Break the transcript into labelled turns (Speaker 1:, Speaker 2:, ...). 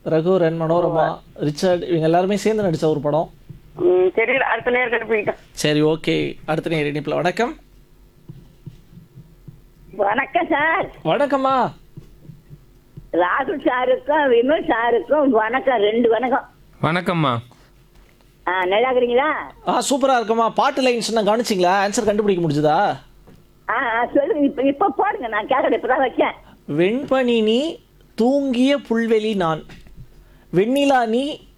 Speaker 1: Raghuvaran Manorama Richard இவங்க எல்லாருமே சேர்ந்து நடிச்ச ஒரு படம்
Speaker 2: ம், தெரியல அடுத்த நேரம் கண்டுபிடிக்கிட்டோம்
Speaker 1: சரி ஓகே அடுத்த நேரம் இணைப்பில் வணக்கம்
Speaker 2: வணக்கம் சார்
Speaker 1: வணக்கம்மா
Speaker 2: ராகுல் சாருக்கும் விமல் சாருக்கும் வணக்கம் ரெண்டு வணக்கம்
Speaker 3: வணக்கம்மா
Speaker 2: ஆ நல்லா இருக்கிறீங்களா
Speaker 1: ஆ சூப்பரா இருக்குமா பாட்டு லைன்ஸ் நான் கவனிச்சிங்களா ஆன்சர் கண்டுபிடிக்க முடிஞ்சதா
Speaker 2: ஆ ஆ, சொல்லுங்க இப்ப இப்ப போடுங்க நான் கேட்கறேன் இப்பதான் வச்சேன்
Speaker 1: வெண்பனி நீ தூங்கிய புல்வெளி நான் வெண்ணிலா நீ